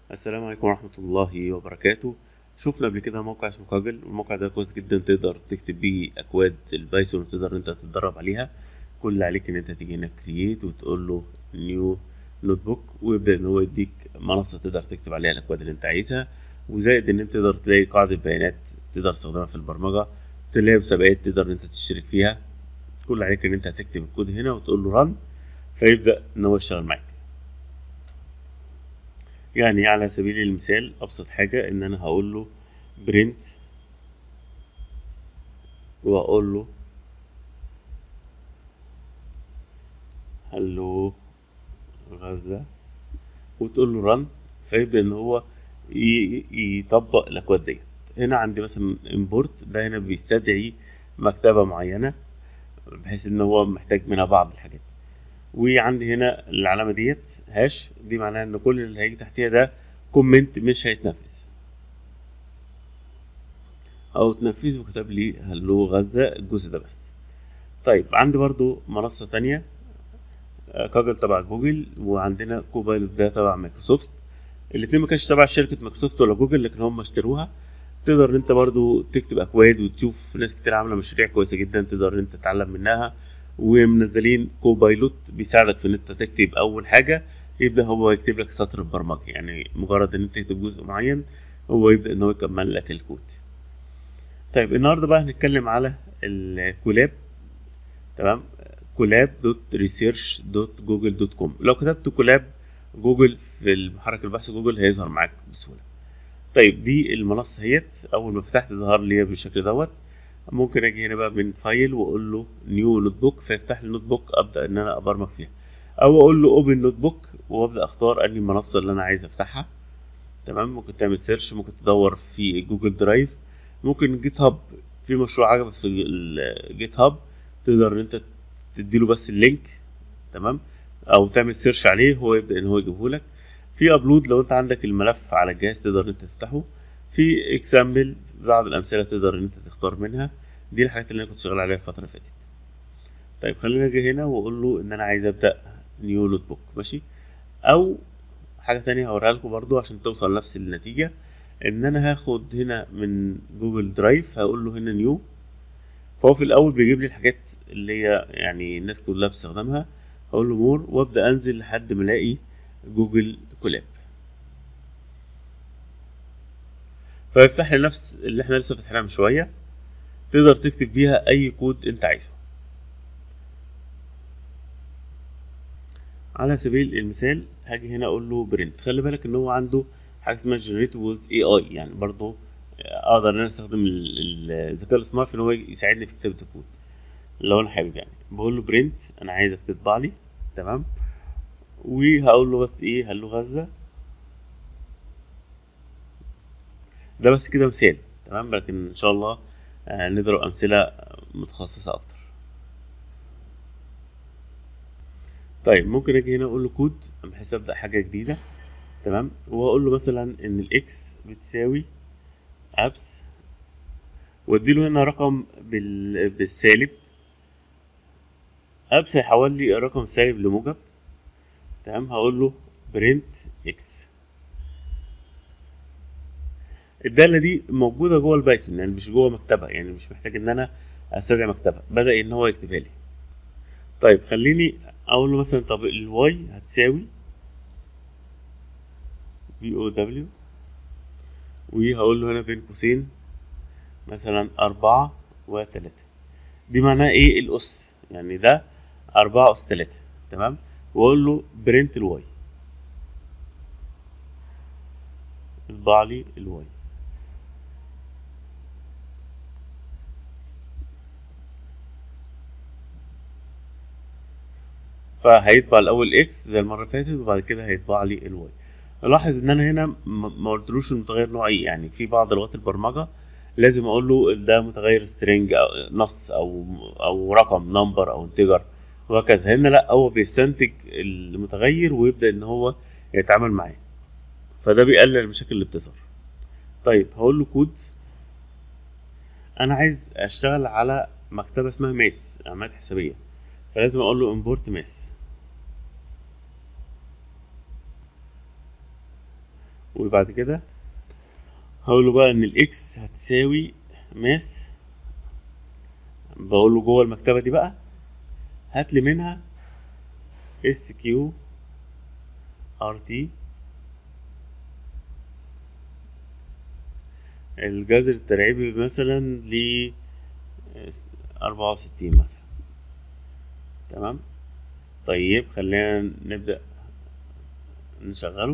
السلام عليكم ورحمة الله وبركاته شفنا قبل كده موقع اسمه كاجل والموقع ده كويس جدا تقدر تكتب بيه اكواد البايثون وتقدر انت تتدرب عليها كل اللي عليك ان انت تيجي هنا كرييت وتقول له نيو نوت بوك ويبدا ان هو يديك منصه تقدر تكتب عليها الاكواد اللي انت عايزها وزائد ان انت تقدر تلاقي قاعده بيانات تقدر تستخدمها في البرمجه تلاقي مسابقات تقدر ان انت تشترك فيها كل اللي عليك ان انت هتكتب الكود هنا وتقول له رن فيبدا ان هو يشتغل معاك يعني على سبيل المثال ابسط حاجه ان انا هقول له برنت واقول له هلو غزة وتقول له رن فيبدأ ان هو ي- يطبق الاكواد ديت هنا عندي مثلا امبورت ده هنا بيستدعي مكتبة معينة بحيث ان هو محتاج منها بعض الحاجات وعندي هنا العلامة ديت هاش دي معناها ان كل اللي هيجي تحتيها ده كومنت مش هيتنفذ او تنفذ وكتب لي هلو غزة الجزء ده بس طيب عندي برضو منصة تانية آه، كاجل تبع جوجل وعندنا كوبايلوت ده تبع مايكروسوفت الاتنين ما كانش تبع شركة مايكروسوفت ولا جوجل لكن هم اشتروها تقدر ان انت برضو تكتب اكواد وتشوف ناس كتير عاملة مشاريع كويسة جدا تقدر ان انت تتعلم منها ومنزلين كوبايلوت بيساعدك في ان انت تكتب اول حاجة يبدأ هو يكتب لك سطر البرمجة يعني مجرد ان انت تكتب جزء معين هو يبدأ ان هو يكمل لك الكود طيب النهارده بقى هنتكلم على الكولاب تمام كولاب دوت ريسيرش دوت جوجل دوت كوم لو كتبت كولاب جوجل في محرك البحث جوجل هيظهر معاك بسهوله طيب دي المنصه اهيت اول ما فتحت ظهر لي بالشكل دوت ممكن اجي هنا بقى من فايل واقول له نيو نوت بوك فيفتح لي نوت بوك ابدا ان انا ابرمج فيها او اقول له اوبن نوت بوك وابدا اختار انهي المنصه اللي انا عايز افتحها تمام ممكن تعمل سيرش ممكن تدور في جوجل درايف ممكن جيت هاب في مشروع عجبك في الجيت هاب تقدر ان انت تديله بس اللينك تمام او تعمل سيرش عليه هو يبدا ان هو يجيبه لك في ابلود لو انت عندك الملف على الجهاز تقدر ان انت تفتحه في اكزامبل بعض الامثله تقدر ان انت تختار منها دي الحاجات اللي انا كنت شغال عليها الفتره اللي فاتت طيب خلينا اجي هنا واقول له ان انا عايز ابدا نيو نوت بوك ماشي او حاجه تانية هوريها لكم برضو عشان توصل لنفس النتيجه ان انا هاخد هنا من جوجل درايف هقول له هنا نيو فهو في الاول بيجيب لي الحاجات اللي هي يعني الناس كلها بتستخدمها هقول له مور وابدا انزل لحد ما الاقي جوجل كولاب فيفتح لي نفس اللي احنا لسه فاتحينها من شويه تقدر تكتب بيها اي كود انت عايزه على سبيل المثال هاجي هنا اقول له برنت خلي بالك ان هو عنده حاجه اسمها جنريت ووز اي اي يعني برضه اقدر ان انا استخدم ال- ال- الذكاء الاصطناعي في ان هو يساعدني في كتابه الكود لو انا حابب يعني بقول له برنت انا عايزك تطبع لي تمام وهقول له بس ايه هلو غزه ده بس كده مثال تمام لكن ان شاء الله آه، نضرب امثله متخصصه اكتر طيب ممكن اجي هنا اقول له كود بحيث ابدا حاجه جديده تمام واقول له مثلا ان الاكس بتساوي ابس واديله هنا رقم بال... بالسالب ابس هيحول لي الرقم سالب لموجب تمام هقول له برنت اكس الداله دي موجوده جوه البايثون يعني مش جوه مكتبه يعني مش محتاج ان انا استدعي مكتبه بدا ان هو يكتبها لي طيب خليني اقول له مثلا طب الواي هتساوي بي او دبليو وهقول له هنا بين قوسين مثلا أربعة وتلاتة دي معناها ايه الأس يعني ده أربعة أس تلاتة تمام وأقول له برنت الواي اطبع لي الواي فهيطبع الاول اكس زي المره اللي فاتت وبعد كده هيطبع لي الواي لاحظ ان انا هنا ما ما قلتلوش المتغير نوع ايه يعني في بعض لغات البرمجه لازم اقول له ده متغير سترينج او نص او او رقم نمبر او انتجر وهكذا هنا لا هو بيستنتج المتغير ويبدا ان هو يتعامل معاه فده بيقلل المشاكل اللي بتظهر طيب هقول له كود انا عايز اشتغل على مكتبه اسمها ماس عمليات حسابيه فلازم اقول له امبورت ماس وبعد كده هقول له بقى ان الاكس هتساوي ماس بقول له جوه المكتبه دي بقى هات لي منها اس كيو ار تي الجذر الترعيبي مثلا ل أربعة وستين مثلا تمام طيب خلينا نبدأ نشغله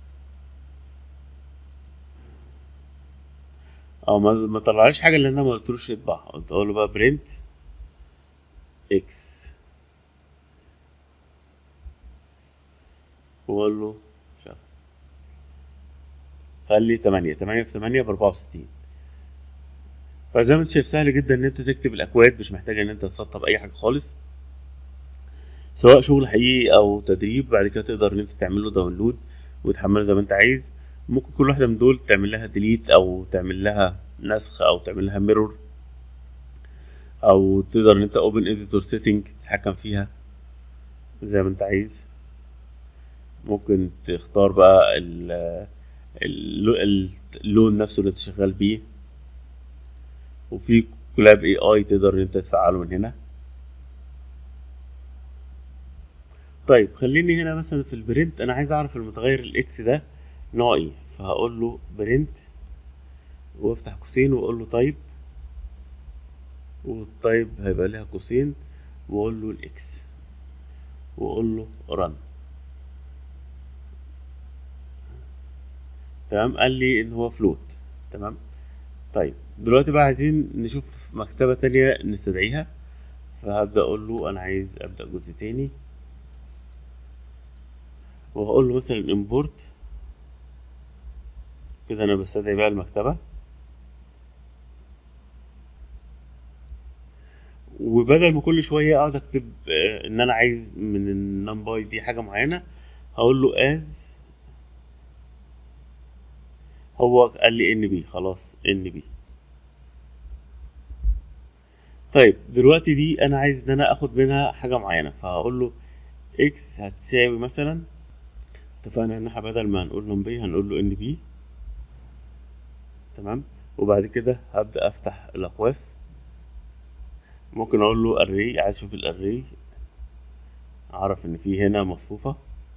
اه ما ما طلعليش حاجه لان انا ما قلتلوش يطبع قلت اقول له بقى برنت اكس واقول له شغل فقال لي 8 8 في 8 ب 64 فزي ما انت شايف سهل جدا ان انت تكتب الاكواد مش محتاج ان انت تسطب اي حاجه خالص سواء شغل حقيقي او تدريب بعد كده تقدر ان انت تعمل له داونلود وتحمله زي ما انت عايز ممكن كل واحده من دول تعمل لها ديليت او تعمل لها نسخ او تعمل لها ميرور او تقدر ان انت اوبن اديتور سيتنج تتحكم فيها زي ما انت عايز ممكن تختار بقى ال- ال- اللون نفسه اللي انت شغال بيه وفي كلاب اي اي تقدر ان انت تفعله من هنا طيب خليني هنا مثلا في البرنت انا عايز اعرف المتغير الاكس ده نوع ايه فهقول له برنت وافتح قوسين واقول له تايب والتايب هيبقى ليها قوسين واقول له الاكس واقول له رن تمام قال لي ان هو فلوت تمام طيب دلوقتي بقى عايزين نشوف مكتبة تانية نستدعيها فهبدأ اقول له انا عايز ابدأ جزء تاني وهقول له مثلا import كده انا بستدعي بقى المكتبة وبدل ما كل شوية اقعد اكتب آه، ان انا عايز من النمباي دي حاجة معينة هقول له as هو قال لي ان بي خلاص ان بي طيب دلوقتي دي انا عايز ان انا اخد منها حاجة معينة فهقول له اكس هتساوي مثلا اتفقنا ان احنا بدل ما هنقول نمبي هنقول له ان بي تمام وبعد كده هبدأ افتح الاقواس ممكن اقول له array عايز اشوف الاري اعرف ان في هنا مصفوفة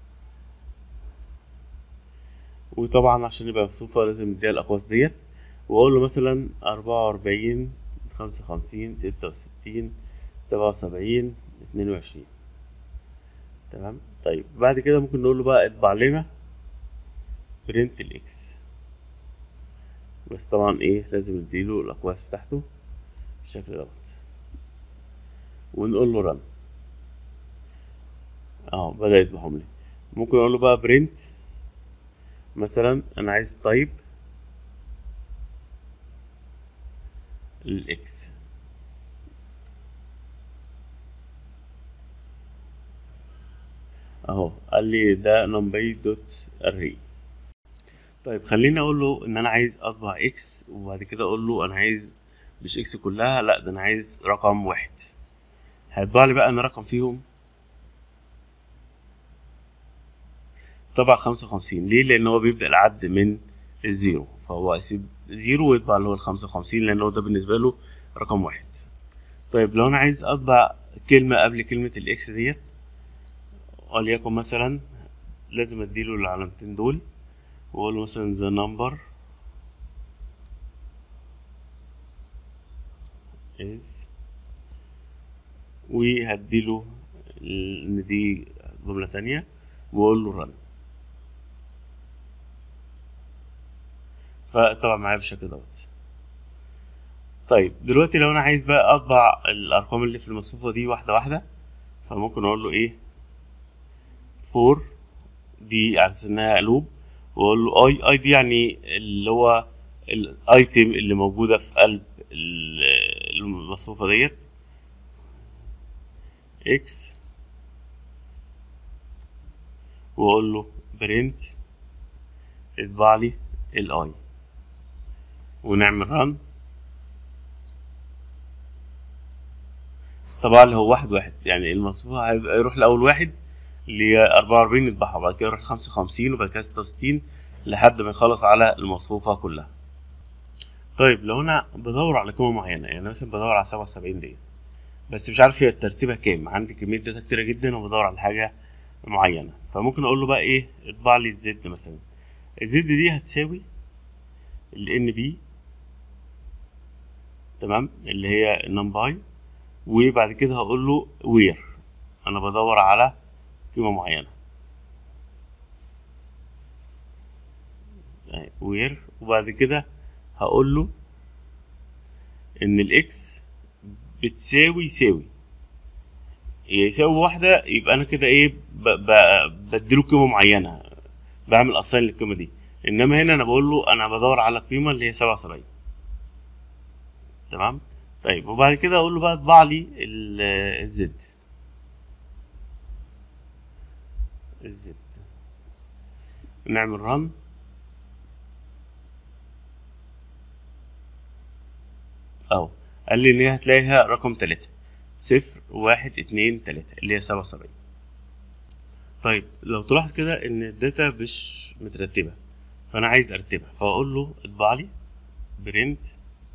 وطبعا عشان يبقى مصفوفة لازم نديها الاقواس ديت واقول له مثلا اربعة واربعين خمسة وخمسين ستة وستين سبعة وسبعين اتنين وعشرين تمام طيب بعد كده ممكن نقول له بقى اطبع لنا برنت الاكس بس طبعا ايه لازم نديله الاقواس بتاعته بالشكل دوت ونقول له رن اه بدأ يطبعهم لي ممكن اقول له بقى برنت مثلا انا عايز تايب الاكس اهو قال لي ده نمبي دوت اري طيب خليني اقول له ان انا عايز اطبع اكس وبعد كده اقول له انا عايز مش اكس كلها لا ده انا عايز رقم واحد هيطبع لي بقى ان رقم فيهم طبعا خمسة وخمسين ليه لان هو بيبدأ العد من الزيرو فهو هيسيب زيرو ويطبع اللي هو الخمسة وخمسين لان هو ده بالنسبة له رقم واحد طيب لو انا عايز اطبع كلمة قبل كلمة الاكس ديت وليكن مثلا لازم اديله العلامتين دول واقول له مثلا the number is وهديله ال- ان دي جملة تانية واقول له run فطبعا معايا بالشكل دوت طيب دلوقتي لو انا عايز بقى اطبع الارقام اللي في المصفوفة دي واحدة واحدة فممكن اقول له ايه فور دي على اساس انها لوب واقول له اي اي دي يعني اللي هو الايتم اللي موجوده في قلب ال- المصفوفه ديت اكس واقول له برنت اطبع لي الاي ونعمل رن طبعا اللي هو واحد واحد يعني المصفوفة هيبقى يروح لأول واحد اللي هي أربعة وأربعين يطبعها وبعد كده يروح لخمسة وخمسين وبعد كده ستة وستين لحد ما يخلص على المصفوفة كلها طيب لو انا بدور على قيمة معينة يعني مثلا بدور على سبعة وسبعين ديت بس مش عارف هي ترتيبها كام عندي كمية داتا كتيرة جدا وبدور على حاجة معينة فممكن اقول له بقى ايه اطبع لي الزد مثلا الزد دي هتساوي ال ان بي تمام اللي هي نمباي وبعد كده هقول له وير انا بدور على قيمة معينة وير وبعد كده هقول له ان الاكس بتساوي يساوي يساوي واحدة يبقى انا كده ايه ب- ب- بديله قيمة معينة بعمل اساين للقيمة دي انما هنا انا بقول له انا بدور على قيمة اللي هي سبعة وسبعين تمام طيب وبعد كده اقول له بقى اطبع لي ال- الزد الزد نعمل رن اهو قال لي ان هي هتلاقيها رقم تلاتة صفر واحد اتنين تلاتة اللي هي سبعة وسبعين طيب لو تلاحظ كده ان الداتا مش مترتبة فانا عايز ارتبها فاقول له اطبع لي برنت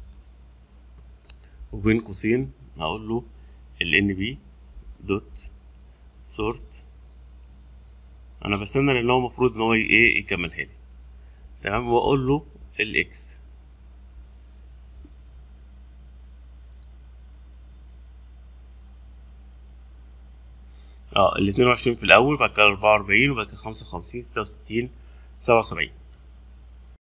وبين قوسين هقول له ال ان بي دوت سورت انا بستنى لان هو المفروض ان هو ي- ايه يكملها لي تمام واقول له الاكس اه ال 22 في الاول بعد كده 44 وبعد كده 55 66 77